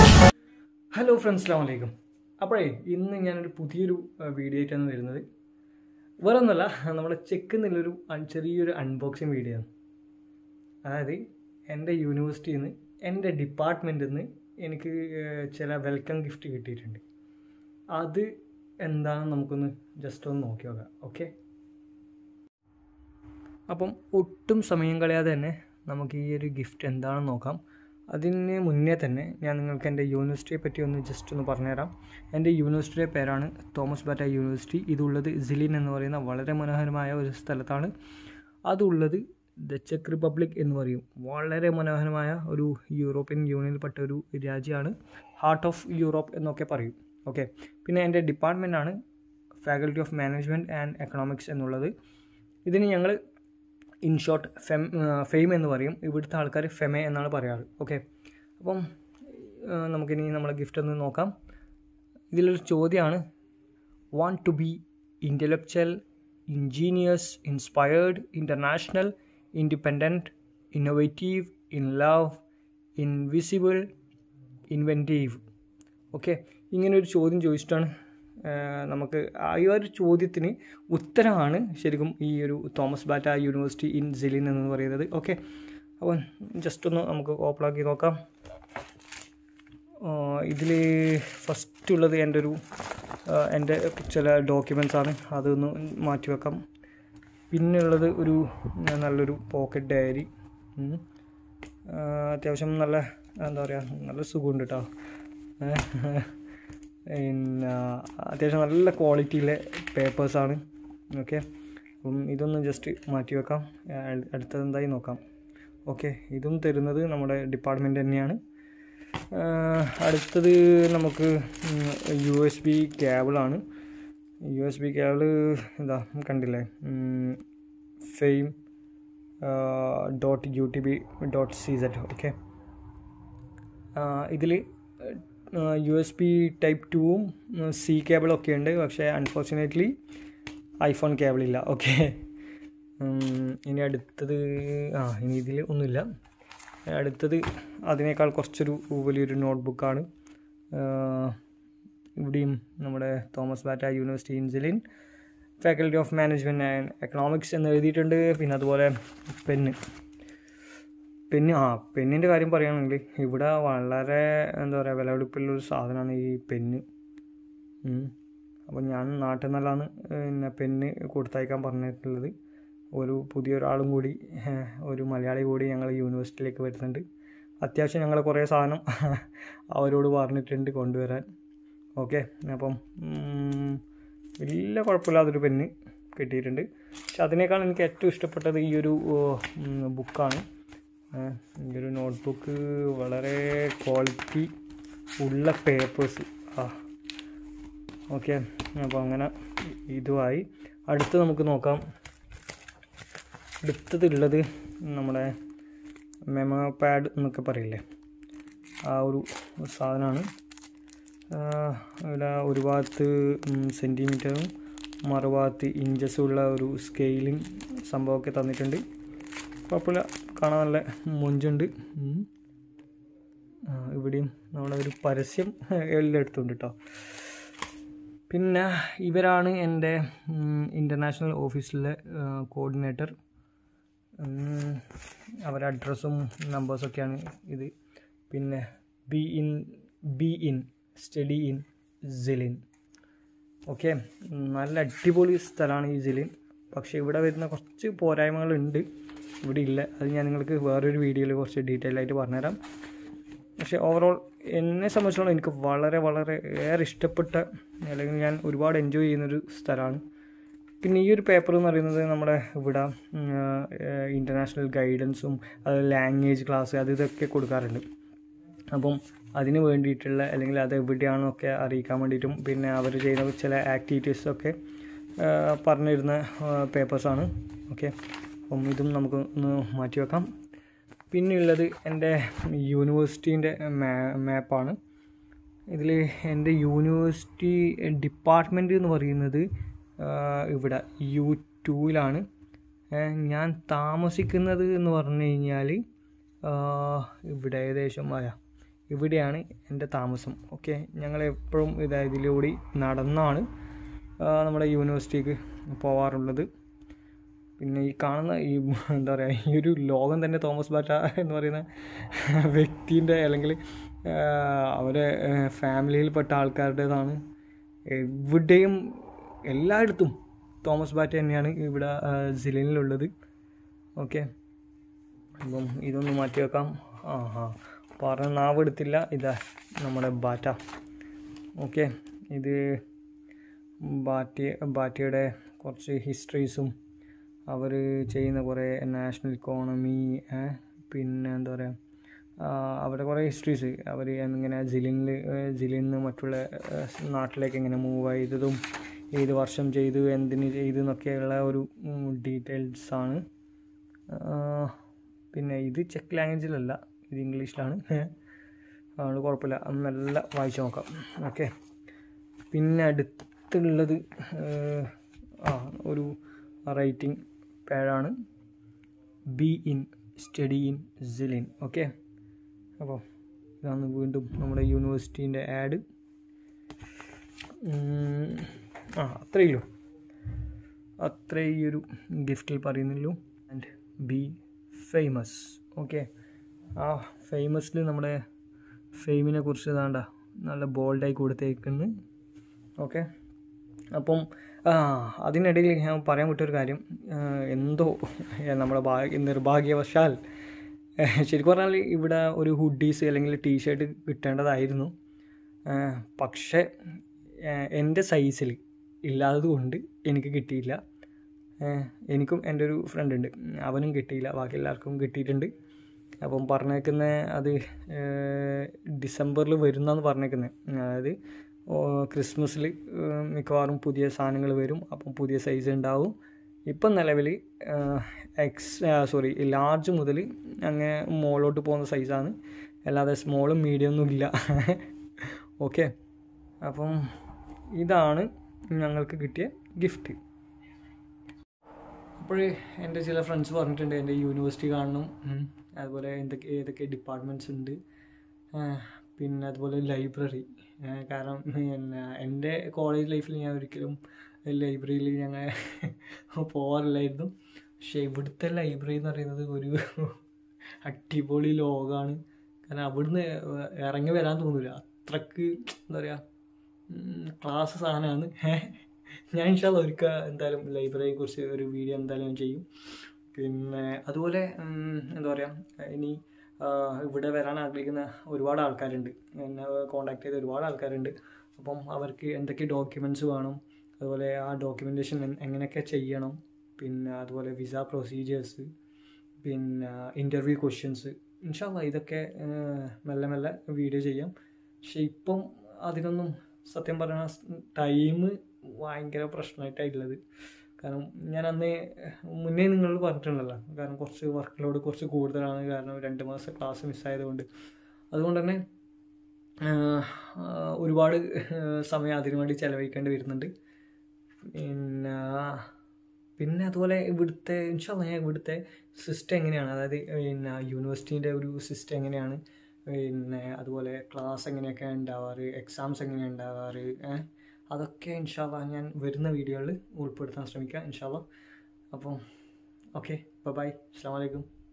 Hello friends അസ്സാം വലൈക്കും അപ്പോഴേ ഇന്ന് ഞാനൊരു പുതിയൊരു ആ, വീഡിയോ ആയിട്ടാണ് വരുന്നത് വേറെ ഒന്നുമല്ല നമ്മുടെ ചെക്ക് എന്നുള്ളൊരു അൺ- ചെറിയൊരു അൺബോക്സിങ് വീഡിയോ ആണ് അതായത് എൻ്റെ യൂണിവേഴ്സിറ്റിയിൽ നിന്ന് എൻ്റെ ഡിപ്പാർട്ട്മെൻറ്റിൽ നിന്ന് എനിക്ക് ആ, ചില വെൽക്കം ഗിഫ്റ്റ് കിട്ടിയിട്ടുണ്ട് അത് എന്താണെന്ന് നമുക്കൊന്ന് ജസ്റ്റ് ഒന്ന് നോക്കി നോക്കാം ഓക്കെ അപ്പം ഒട്ടും സമയം കളയാതെ തന്നെ നമുക്ക് ഈ ഒരു ഗിഫ്റ്റ് എന്താണെന്ന് നോക്കാം അതിന് മുന്നേ തന്നെ ഞാൻ നിങ്ങൾക്ക് എൻ്റെ യൂണിവേഴ്സിറ്റിയെ പറ്റി ഒന്ന് ജസ്റ്റ് ഒന്ന് പറഞ്ഞുതരാം എൻ്റെ യൂണിവേഴ്സിറ്റിയുടെ പേരാണ് തോമസ് ബാറ്റ യൂണിവേഴ്സിറ്റി ഇതുള്ളത് സിലിൻ എന്ന് പറയുന്ന വളരെ മനോഹരമായ ഒരു സ്ഥലത്താണ് അതുള്ളത് ദ ചെക്ക് റിപ്പബ്ലിക് എന്ന് പറയും വളരെ മനോഹരമായ ഒരു യൂറോപ്യൻ യൂണിയനിൽപ്പെട്ട ഒരു രാജ്യമാണ് ഹാർട്ട് ഓഫ് യൂറോപ്പ് എന്നൊക്കെ പറയും ഓക്കെ പിന്നെ എൻ്റെ ഡിപ്പാർട്ട്മെൻറ്റാണ് faculty of management and economics എന്നുള്ളത് ഇതിന് ഞങ്ങൾ ഇൻ ഷോർട്ട് ഫെം ഫെയിം എന്ന് പറയും ഇവിടുത്തെ ആൾക്കാർ ഫെമെ എന്നാണ് പറയാറ് ഓക്കെ അപ്പം ആ, നമുക്കിനി നമ്മളെ ഗിഫ്റ്റ് ഒന്ന് നോക്കാം ഇതിലൊരു ചോദ്യമാണ് want to be intellectual ingenious inspired international independent innovative in love invisible inventive okay ഇങ്ങനെ ഒരു ചോദ്യം ചോദിച്ചിട്ടാണ് ആ, നമുക്ക് ആ ഈ ഒരു ചോദ്യത്തിന് ഉത്തരമാണ് ശരിക്കും ഈ ഒരു Thomas Bata university in Zlin എന്ന് പറയുന്നത് ഓക്കെ അപ്പം ജസ്റ്റ് ഒന്ന് നമുക്ക് ഓപ്പണാക്കി നോക്കാം ഇതിൽ ഫസ്റ്റ് ഉള്ളത് എൻ്റെ ഒരു ആ, എൻ്റെ ചില ഡോക്യുമെൻറ്റ്സ് ആണ് അതൊന്ന് മാറ്റി വെക്കാം പിന്നെ ഉള്ളത് ഒരു നല്ലൊരു പോക്കറ്റ് ഡയറി ഉം. ആ, അത്യാവശ്യം നല്ല എന്താ പറയുക നല്ല സുഖമുണ്ട് കേട്ടോ പിന്നെ അത്യാവശ്യം നല്ല ക്വാളിറ്റിയിലെ പേപ്പേഴ്സാണ് ഓക്കെ അപ്പം ഇതൊന്ന് ജസ്റ്റ് മാറ്റി വെക്കാം ആ, അടുത്തത് എന്തായി നോക്കാം ഓക്കെ ഇതും തരുന്നത് നമ്മുടെ ഡിപ്പാർട്ട്മെൻറ്റ് തന്നെയാണ് ആ, അടുത്തത് നമുക്ക് യു എസ് ബി കേബിളാണ് യു എസ് ബി കേബിള് എന്താ കണ്ടില്ലേ fame dot U T B dot C Z okay ഇതിൽ യു എസ് ബി ടൈപ്പ് ടുവും സി കേബിളൊക്കെ ഉണ്ട് പക്ഷേ അൺഫോർച്ചുനേറ്റ്ലി ഐഫോൺ കേബിളില്ല ഓക്കെ ഇനി അടുത്തത് ആ ഇനി ഇതിൽ ഒന്നുമില്ല അടുത്തത് അതിനേക്കാൾ കുറച്ചൊരു വലിയൊരു നോട്ട്ബുക്കാണ് ഇവിടെയും നമ്മുടെ Thomas Bata university in Zlin faculty of management and economics എന്ന് എഴുതിയിട്ടുണ്ട് പിന്നെ അതുപോലെ പെന്ന് പെന്ന് ആ പെന്നിൻ്റെ കാര്യം പറയുകയാണെങ്കിൽ ഇവിടെ വളരെ എന്താ പറയുക വിലപിടിപ്പുള്ളൊരു സാധനമാണ് ഈ പെന്ന് അപ്പോൾ ഞാൻ നാട്ടിൽ നിന്നല്ലാണ് പിന്നെ പെന്ന് കൊടുത്തയക്കാൻ പറഞ്ഞിട്ടുള്ളത് ഒരു പുതിയൊരാളും കൂടി ഏഹ്, ഒരു മലയാളി കൂടി ഞങ്ങൾ യൂണിവേഴ്സിറ്റിയിലേക്ക് വരുന്നുണ്ട് അത്യാവശ്യം ഞങ്ങൾ കുറേ സാധനം അവരോട് പറഞ്ഞിട്ടുണ്ട് കൊണ്ടുവരാൻ ഓക്കെ അപ്പം ഉം, വലിയ കുഴപ്പമില്ലാത്തൊരു പെന്ന് കിട്ടിയിട്ടുണ്ട് പക്ഷെ അതിനേക്കാൾ എനിക്ക് ഏറ്റവും ഇഷ്ടപ്പെട്ടത് ഈ ഒരു ബുക്കാണ് ഈ ഒരു നോട്ട്ബുക്ക് വളരെ ക്വാളിറ്റി ഉള്ള പേപ്പേഴ്സ് ആ ഓക്കെ അപ്പോൾ അങ്ങനെ ഇതുമായി അടുത്ത് നമുക്ക് നോക്കാം അടുത്തതുള്ളത് നമ്മുടെ മെമോ പാഡ് എന്നൊക്കെ പറയില്ലേ ആ ഒരു സാധനമാണ് ഇവിടെ ഒരു ഭാഗത്ത് സെൻറ്റിമീറ്ററും മറുഭാഗത്ത് ഇഞ്ചസും ഉള്ള ഒരു സ്കെയിലിംഗ് സംഭവമൊക്കെ തന്നിട്ടുണ്ട് കുഴപ്പമില്ല കാണാൻ നല്ല മൊഞ്ചുണ്ട് ഉം. ആ, ഇവിടെയും നമ്മുടെ ഒരു പരസ്യം എല്ലായിടത്തുണ്ട് കേട്ടോ പിന്നെ ഇവരാണ് എൻ്റെ ഇൻ്റർനാഷണൽ ഓഫീസിലെ കോർഡിനേറ്റർ അവരുടെ അഡ്രസ്സും നമ്പേഴ്സൊക്കെയാണ് ഇത് പിന്നെ be in be in study in Zlin okay നല്ല അടിപൊളി സ്ഥലമാണ് ഈ സിലിൻ പക്ഷേ ഇവിടെ വരുന്ന കുറച്ച് പോരായ്മകളുണ്ട് ഇവിടെ ഇല്ല അത് ഞാൻ നിങ്ങൾക്ക് വേറൊരു വീഡിയോയിൽ കുറച്ച് ഡീറ്റെയിൽ ആയിട്ട് പറഞ്ഞുതരാം പക്ഷേ ഓവറോൾ എന്നെ സംബന്ധിച്ചിടത്തോളം എനിക്ക് വളരെ വളരെ ഏറെ ഇഷ്ടപ്പെട്ട അല്ലെങ്കിൽ ഞാൻ ഒരുപാട് എൻജോയ് ചെയ്യുന്നൊരു സ്ഥലമാണ് പിന്നെ ഈ ഒരു പേപ്പർ എന്ന് പറയുന്നത് നമ്മുടെ ഇവിടെ ഇൻ്റർനാഷണൽ ഗൈഡൻസും അത് ലാംഗ്വേജ് ക്ലാസ് അത് ഇതൊക്കെ കൊടുക്കാറുണ്ട് അപ്പം അതിന് വേണ്ടിയിട്ടുള്ള അല്ലെങ്കിൽ അത് എവിടെയാണെന്നൊക്കെ അറിയിക്കാൻ വേണ്ടിയിട്ടും പിന്നെ അവർ ചെയ്യുന്ന ചില ആക്ടിവിറ്റീസൊക്കെ പറഞ്ഞിരുന്ന പേപ്പേഴ്സാണ് ഓക്കെ അപ്പം ഇതും നമുക്ക് ഒന്ന് മാറ്റി വെക്കാം പിന്നെയുള്ളത് എൻ്റെ യൂണിവേഴ്സിറ്റീൻ്റെ മാപ്പാണ് ഇതിൽ എൻ്റെ യൂണിവേഴ്സിറ്റി ഡിപ്പാർട്ട്മെൻറ്റ് എന്ന് പറയുന്നത് ആ, ഇവിടെ യു ടൂവിലാണ് ഞാൻ താമസിക്കുന്നത് എന്ന് പറഞ്ഞു കഴിഞ്ഞാൽ ഇവിടെ ഏകദേശം ആയ ഇവിടെയാണ് എൻ്റെ താമസം ഓക്കെ ഞങ്ങൾ എപ്പോഴും ഇത് ഇതിലൂടെ നടന്നാണ് ആ, നമ്മുടെ യൂണിവേഴ്സിറ്റിക്ക് പോവാറുള്ളത് പിന്നെ ഈ കാണുന്ന ഈ എന്താ പറയുക ഈ ഒരു ലോകം തന്നെ തോമസ് ബാറ്റ എന്ന് പറയുന്ന വ്യക്തിൻ്റെ അല്ലെങ്കിൽ ആ, അവരെ ഫാമിലിയിൽപ്പെട്ട ആൾക്കാരുടേതാണ് എവിടെയും എല്ലായിടത്തും തോമസ് ബാറ്റ തന്നെയാണ് ഇവിടെ ആ, ജില്ലയിലുള്ളത് ഓക്കെ അപ്പം ഇതൊന്ന് മാറ്റി വെക്കാം ആ ഹാ പറഞ്ഞ നാവ് എടുത്തില്ല ഇതാ നമ്മുടെ ബാറ്റ ഓക്കെ ഇത് ബാറ്റ ബാറ്റയുടെ കുറച്ച് ഹിസ്റ്ററീസും അവർ ചെയ്യുന്ന കുറേ നാഷണൽ ഇക്കോണമി പിന്നെ എന്താ പറയുക അവരുടെ കുറേ ഹിസ്റ്ററീസ് അവർ എങ്ങനെ ജില്ലിൽ ജില്ലയിൽ നിന്ന് മറ്റുള്ള ആ, നാട്ടിലേക്ക് എങ്ങനെ മൂവ് ചെയ്തതും ഏത് വർഷം ചെയ്തു എന്തിന് ചെയ്തു എന്നൊക്കെയുള്ള ഒരു ഡീറ്റെയിൽസ് ആണ് ആ, പിന്നെ ഇത് ചെക്ക് ലാംഗ്വേജിലല്ല ഇത് ഇംഗ്ലീഷിലാണ് അതുകൊണ്ട് കുഴപ്പമില്ല അത് നല്ല വായിച്ചു നോക്കാം ഓക്കെ പിന്നെ അടുത്തുള്ളത് ഏഹ്, ആ ഒരു റൈറ്റിംഗ് പേഴാണ് be in study in Zlin okay അപ്പോൾ ഇതാണ് വീണ്ടും നമ്മുടെ യൂണിവേഴ്സിറ്റീൻ്റെ ആഡ് ആ അത്രയേ ഉള്ളൂ അത്രേ ഈ ഒരു ഗിഫ്റ്റിൽ പറയുന്നുള്ളൂ ആൻഡ് ബി ഫേമസ് ഓക്കെ ആ ഫേമസിൽ നമ്മുടെ ഫെയിമിനെ കുറിച്ച് ഇതാണ്ട നല്ല ബോൾഡായി കൊടുത്തേക്കുന്നു ഓക്കെ അപ്പം ആ അതിനിടയിൽ ഞാൻ പറയാൻ വിട്ടൊരു കാര്യം ആ, എന്തോ ഏ, നമ്മുടെ ഭാഗ്യ നിർഭാഗ്യവശാൽ ഏ, ശരിക്കും പറഞ്ഞാൽ ഇവിടെ ഒരു ഹുഡീസ് അല്ലെങ്കിൽ ടീഷർട്ട് കിട്ടേണ്ടതായിരുന്നു ആ, പക്ഷേ ഏ, എൻ്റെ സൈസിൽ ഇല്ലാത്തത് കൊണ്ട് എനിക്ക് കിട്ടിയില്ല ഏ, എനിക്കും എൻ്റെ ഒരു ഫ്രണ്ട് ഉണ്ട് അവനും കിട്ടിയില്ല ബാക്കി എല്ലാവർക്കും കിട്ടിയിട്ടുണ്ട് അപ്പം പറഞ്ഞേക്കുന്ന അത് ഡിസംബറിൽ വരുന്നെന്ന് പറഞ്ഞേക്കുന്നത് അതായത് ക്രിസ്മസിൽ മിക്കവാറും പുതിയ സാധനങ്ങൾ വരും അപ്പം പുതിയ സൈസ് ഉണ്ടാവും ഇപ്പം നിലവിൽ എക്സ് സോറി ലാർജ് മുതൽ അങ്ങനെ മോളോട്ട് പോകുന്ന സൈസാണ് അല്ലാതെ സ്മോളും മീഡിയം ഒന്നും ഇല്ല ഓക്കെ അപ്പം ഇതാണ് ഞങ്ങൾക്ക് കിട്ടിയ ഗിഫ്റ്റ് അപ്പോൾ എൻ്റെ ചില ഫ്രണ്ട്സ് പറഞ്ഞിട്ടുണ്ട് എൻ്റെ യൂണിവേഴ്സിറ്റി കാണണം ഉം. അതുപോലെ എന്തൊക്കെ ഏതൊക്കെ ഡിപ്പാർട്ട്മെൻറ്റ്സ് ഉണ്ട് ആ, പിന്നെ അതുപോലെ ലൈബ്രറി കാരണം പിന്നെ എൻ്റെ കോളേജ് ലൈഫിൽ ഞാൻ ഒരിക്കലും ലൈബ്രറിയിൽ ഞങ്ങൾ പോകാറില്ലായിരുന്നു പക്ഷേ ഇവിടുത്തെ ലൈബ്രറി എന്ന് പറയുന്നത് ഒരു അടിപൊളി ലോകമാണ് കാരണം അവിടുന്ന് ഇറങ്ങി വരാൻ തോന്നില്ല അത്രക്ക് എന്താ പറയുക ക്ലാസ് സാധനമാണ് ഞാൻ ഇൻഷാല്ല ഒരിക്കൽ എന്തായാലും ലൈബ്രറിയെ കുറിച്ച് ഒരു വീഡിയോ എന്തായാലും ഞാൻ ചെയ്യും പിന്നെ അതുപോലെ ഉം, എന്താ പറയുക ഇനി ആ, ഇവിടെ വരാൻ ആഗ്രഹിക്കുന്ന ഒരുപാട് ആൾക്കാരുണ്ട് എന്നെ കോണ്ടാക്ട് ചെയ്ത ഒരുപാട് ആൾക്കാരുണ്ട് അപ്പം അവർക്ക് എന്തൊക്കെ ഡോക്യുമെൻറ്റ്സ് വേണം അതുപോലെ ആ ഡോക്യുമെൻറ്റേഷൻ എങ്ങനെയൊക്കെ ചെയ്യണം പിന്നെ അതുപോലെ വിസ പ്രൊസീജിയേഴ്സ് പിന്നെ ഇൻ്റർവ്യൂ ക്വസ്റ്റ്യൻസ് ഇൻഷാല്ല ഇതൊക്കെ ആ, മെല്ലെ മെല്ലെ വീഡിയോ ചെയ്യാം പക്ഷെ ഇപ്പം അതിനൊന്നും സത്യം പറഞ്ഞാൽ ടൈം ഭയങ്കര പ്രശ്നമായിട്ടായിട്ടുള്ളത് കാരണം ഞാൻ അന്ന് മുന്നേ നിങ്ങളോട് പറഞ്ഞിട്ടുണ്ടല്ലോ കാരണം കുറച്ച് വർക്ക് ലോഡ് കുറച്ച് കൂടുതലാണ് കാരണം രണ്ട് മാസം ക്ലാസ് മിസ്സായതുകൊണ്ട് അതുകൊണ്ട് തന്നെ ആഹ്, ആഹ്, ഒരുപാട് ആഹ്, സമയം അതിനു വേണ്ടി ചിലവഴിക്കേണ്ടി വരുന്നുണ്ട് പിന്നെ പിന്നെ അതുപോലെ ഇവിടുത്തെ ഇൻഷാല്ല ഞാൻ ഇവിടുത്തെ സിസ്റ്റം എങ്ങനെയാണ് അതായത് പിന്നെ യൂണിവേഴ്സിറ്റീൻ്റെ ഒരു സിസ്റ്റം എങ്ങനെയാണ് പിന്നെ അതുപോലെ ക്ലാസ് എങ്ങനെയൊക്കെ ഉണ്ടാവാറ് എക്സാംസ് എങ്ങനെയാണ് ഉണ്ടാവാറ് ഏഹ് അതൊക്കെ ഇൻഷാല്ല ഞാൻ വരുന്ന വീഡിയോകളിൽ ഉൾപ്പെടുത്താൻ ശ്രമിക്കാം ഇൻഷാല്ല അപ്പം ഓക്കെ ബൈ അസ്സാം വലൈക്കും